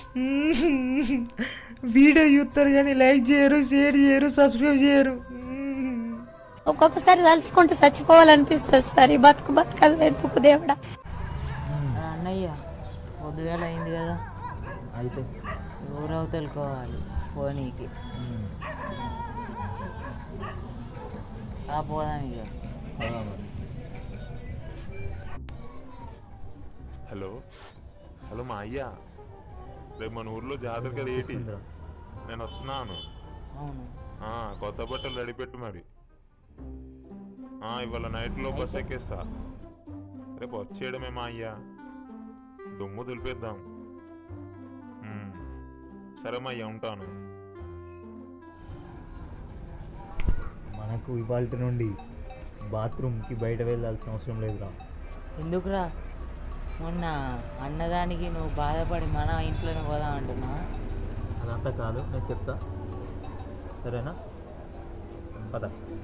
Video చూస్తారు కానీ like చేయరు షేర్ చేయరు సబ్స్క్రైబ్ చేయరు ఒక్కొక్కసారి తలుచుకుంటే చచ్చిపోవాలనిపిస్తుంది సార్ ఈ బతుకు బతకదు వెతుకు దేవుడా అన్నయ్య పొద్దుగాల అయింది కదా అయితే ఎవరో తెలుకోవాలి ఫోనీకి ఆ పోదాం ఇక హలో హలో మా అయ్యా రేపు మన ఊర్లో జాతర కదా ఏంటి నేను వస్తున్నాను అవును ఆ, కొత్త బట్టలు రెడీ పెట్టు మరి ఆ, ఇవాళ నైట్లో బస్ ఎక్కేస్తా రేపు వచ్చేయడమే మా అయ్యా దుమ్ము దులిపేద్దాం ఉమ్, సరే మా అయ్యా ఉంటాను మనకు ఇవాళ నుండి బాత్రూమ్కి బయట వెళ్ళాల్సిన అవసరం లేదురా ఎందుకురా మొన్న అన్నదానికి నువ్వు బాధపడి మన ఇంట్లోనే పోదాం అంటున్నా అదంతా కాదు నేను చెప్తా సరేనా పద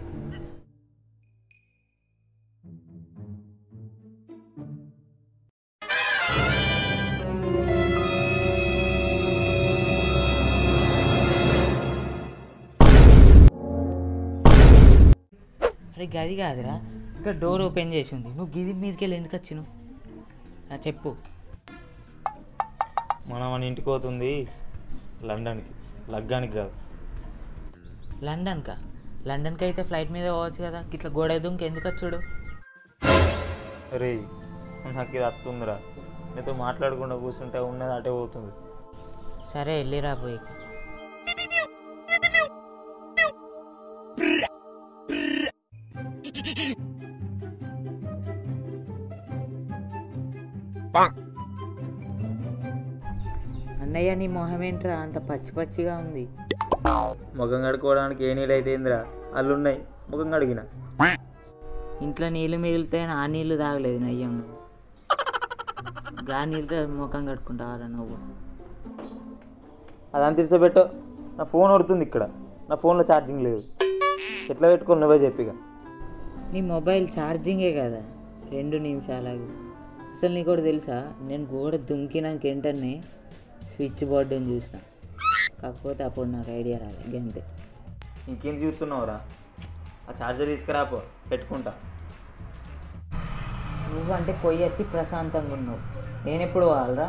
అరే గది కాదురా ఇక్కడ డోర్ ఓపెన్ చేసి ఉంది నువ్వు గిది మీదకి వెళ్ళి ఎందుకు వచ్చినావు ఆ, చెప్పు మనం మన ఇంటికి పోతుంది లండన్కి లగ్గానికి కాదు లండన్కా లండన్కి అయితే ఫ్లైట్ మీద పోవచ్చు కదా ఇట్లా గోడ దుంకి ఎందుకు వచ్చాడు రే నాకు ఇది అత్తుందిరా నీతో మాట్లాడకుండా కూర్చుంటే ఉన్నది అటే పోతుంది సరే వెళ్ళిరా పోయి అన్నయ్య నీ మొహం ఏంట్రా అంత పచ్చి పచ్చిగా ఉంది ముఖం కడుక్కోవడానికి ఏ నీళ్ళు అయితే ఏందిరా అల్లు ఉన్నాయి ముఖం కడిగిన ఇంట్లో నీళ్ళు మిగిలితే ఆ నీళ్ళు తాగలేదు నయ్యం నువ్వు గా నీళ్ళతో ముఖం కట్టుకుంటావారా నువ్వు అదంతా తీర్చబెట్టు నా ఫోన్ కొడుతుంది ఇక్కడ నా ఫోన్లో ఛార్జింగ్ లేదు ఎట్లా పెట్టుకోను నువ్వే చెప్పిగా నీ మొబైల్ ఛార్జింగే కదా రెండు నిమిషాలకు అసలు నీకు కూడా తెలుసా నేను గోడ దుంకినాక వెంటనే స్విచ్ బోర్డుని చూసిన కాకపోతే అప్పుడు నాకు ఐడియా రాలేదు గంతే ఇంకేం చూస్తున్నావురా ఆ ఛార్జర్ తీసుకురాపో పెట్టుకుంటా నువ్వు అంటే పొయ్యి వచ్చి ప్రశాంతంగా ఉన్నావు నేను ఎప్పుడు వాళ్ళరా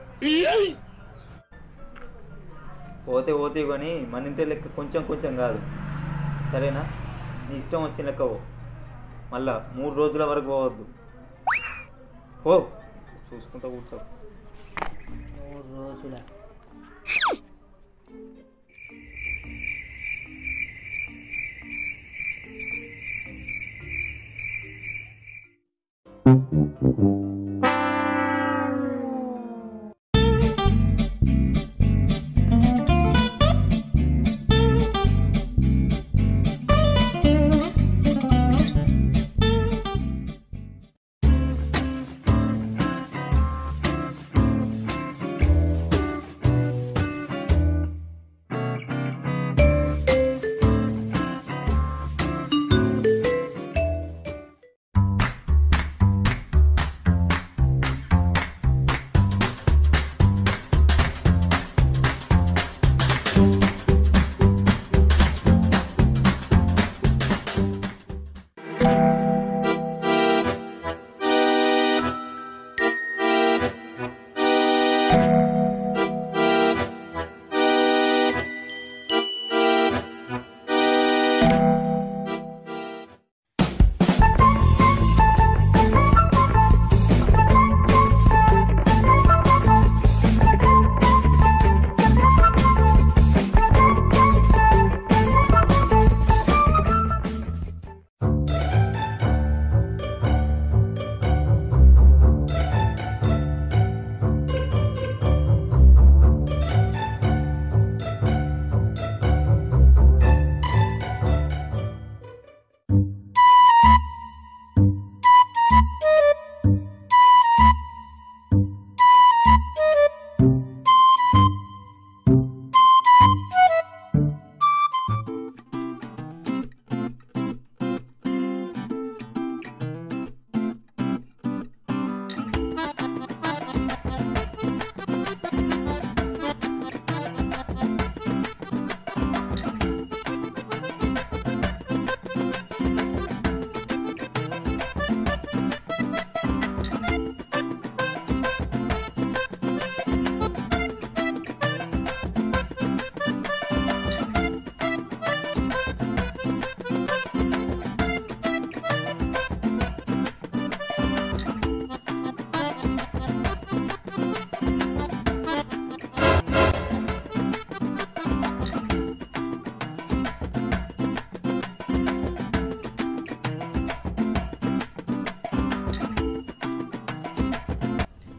పోతే పోతే కానీ మన ఇంటి లెక్క కొంచెం కొంచెం కాదు సరేనా నీ ఇష్టం వచ్చిన లెక్క పో మళ్ళా మూడు రోజుల వరకు పోవద్దు పో చూసుకుంటా కూర్చో మూడు రోజుల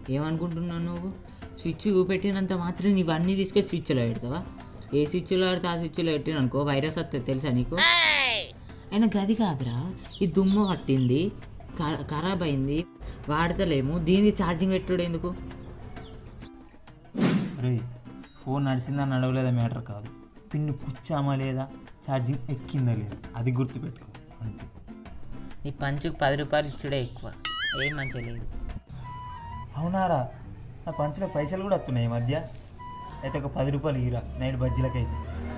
ఏమనుకుంటున్నావు నువ్వు స్విచ్ చూపెట్టినంత మాత్రం ఇవన్నీ తీసుకొని స్విచ్లో పెడతావా ఏ స్విచ్లో పెడితే ఆ స్విచ్లో పెట్టిన అనుకో వైరస్ వస్తుంది తెలుసా నీకు అయినా గది కాదురా ఈ దుమ్ము పట్టింది ఖ- ఖరాబ్ అయింది వాడతలేము దీనికి ఛార్జింగ్ పెట్టుడు ఎందుకు రే ఫోన్ నడిచిందా నడవలేదా మ్యాటర్ కాదు పిన్ను పుచ్చామా లేదా ఛార్జింగ్ ఎక్కిందా లేదా అది గుర్తుపెట్టుకో అంతే నీ పంచుకు పది రూపాయలు ఇచ్చుడే ఎక్కువ ఏం మంచిగా లేదు అవునారా నా పంచులో పైసలు కూడా వస్తున్నాయి ఈ మధ్య అయితే ఒక పది రూపాయలు ఇరా నైట్ బజ్జీలకైతే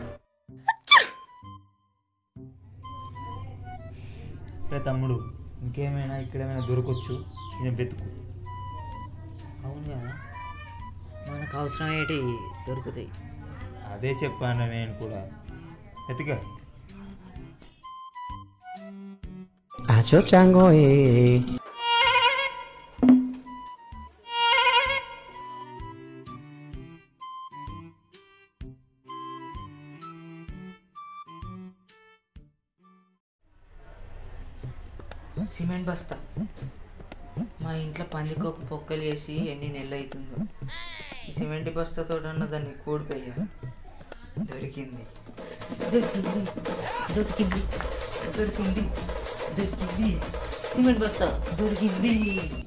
రే తమ్ముడు ఇంకేమైనా ఇక్కడేమైనా దొరకొచ్చు నేను వెతుకు అవును కదా మనకు అవసరమయ్యేటి దొరుకుతాయి అదే చెప్పాను నేను కూడా వెతుక Acho chango eh. సిమెంట్ బస్తా మా ఇంట్లో పందికొక పొక్కలు వేసి ఎన్ని నెలలు అవుతుందో ఈ సిమెంట్ బస్తాతో దాన్ని కూడిపోయా దొరికింది దొరికింది దొరికింది దొరికింది దొరికింది సిమెంట్ బస్తా దొరికింది